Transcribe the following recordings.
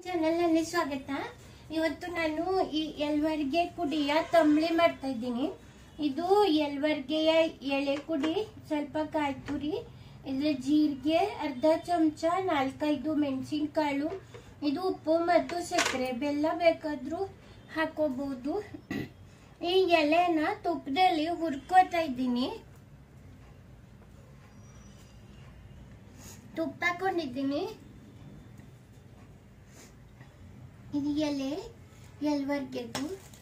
ಚಾನಲ್ನಲ್ಲಿ ಸ್ವಾಗತ ಇವತ್ತು ನಾನು ಈ ಎಲ್ವರ್ಗೆ ಕುಡಿಯ ತಂಬ್ಳಿ ಮಾಡ್ತಾ ಇದ್ದೀನಿ ಇದು ಎಲ್ವರ್ಗೆಯ ಎಳೆ ಕುಡಿ ಸ್ವಲ್ಪ ಕಾಯಿ ತುರಿ ಇದ್ರ ಜೀರಿಗೆ ಅರ್ಧ ಚಮಚ ನಾಲ್ಕೈದು ಮೆಣಸಿನಕಾಳು ಇದು ಉಪ್ಪು ಮತ್ತು ಸಕ್ಕರೆ ಬೆಲ್ಲ ಬೇಕಾದ್ರೂ ಹಾಕೋಬಹುದು ಈ ಎಲೆನ ತುಪ್ಪದಲ್ಲಿ ಹುರ್ಕೋತಾ ಇದ್ದೀನಿ ತುಪ್ಪ ಹಾಕೊಂಡಿದ್ದೀನಿ ಇದು ಎಲೆ ಎಲ್ವರ್ಗೆದು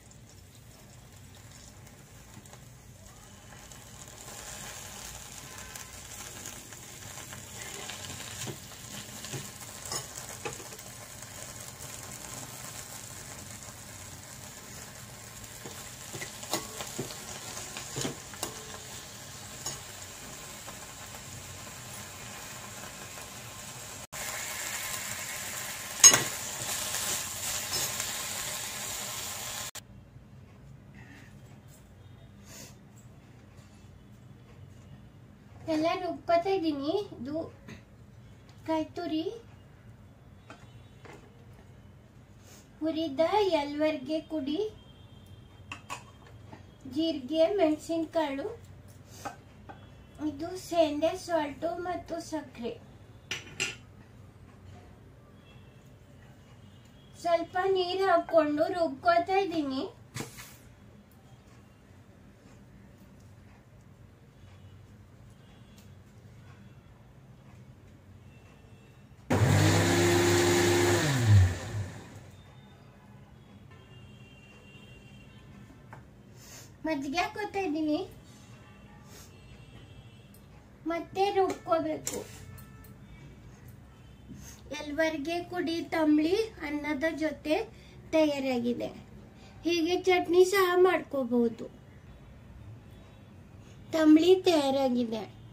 ಎಲ್ಲ ರುಬ್ಕೋತಾ ಇದ್ದೀನಿ ಇದು ಕಾಯಿ ತುರಿ ಹುರಿದ ಎಲ್ವರ್ಗೆ ಕುಡಿ ಜೀರಿಗೆ ಮೆಣಸಿನಕಾಳು ಇದು ಸೇಂದೆ ಸಾಲ್ಟು ಮತ್ತು ಸಕ್ಕರೆ ಸ್ವಲ್ಪ ನೀರು ಹಾಕೊಂಡು ರುಬ್ಕೋತಾ ಇದ್ದೀನಿ ಮಜ್ಜಿಗೆ ಹಾಕೋತಾ ಇದ್ದೀನಿ ಮತ್ತೆ ರುಬ್ಕೋಬೇಕು ಎಲ್ವರ್ಗೆ ಕುಡಿ ತಂಬ್ಳಿ ಅನ್ನದ ಜೊತೆ ತಯಾರಾಗಿದೆ ಹೀಗೆ ಚಟ್ನಿ ಸಹ ಮಾಡ್ಕೋಬಹುದು ತಂಬ್ಳಿ ತಯಾರಾಗಿದೆ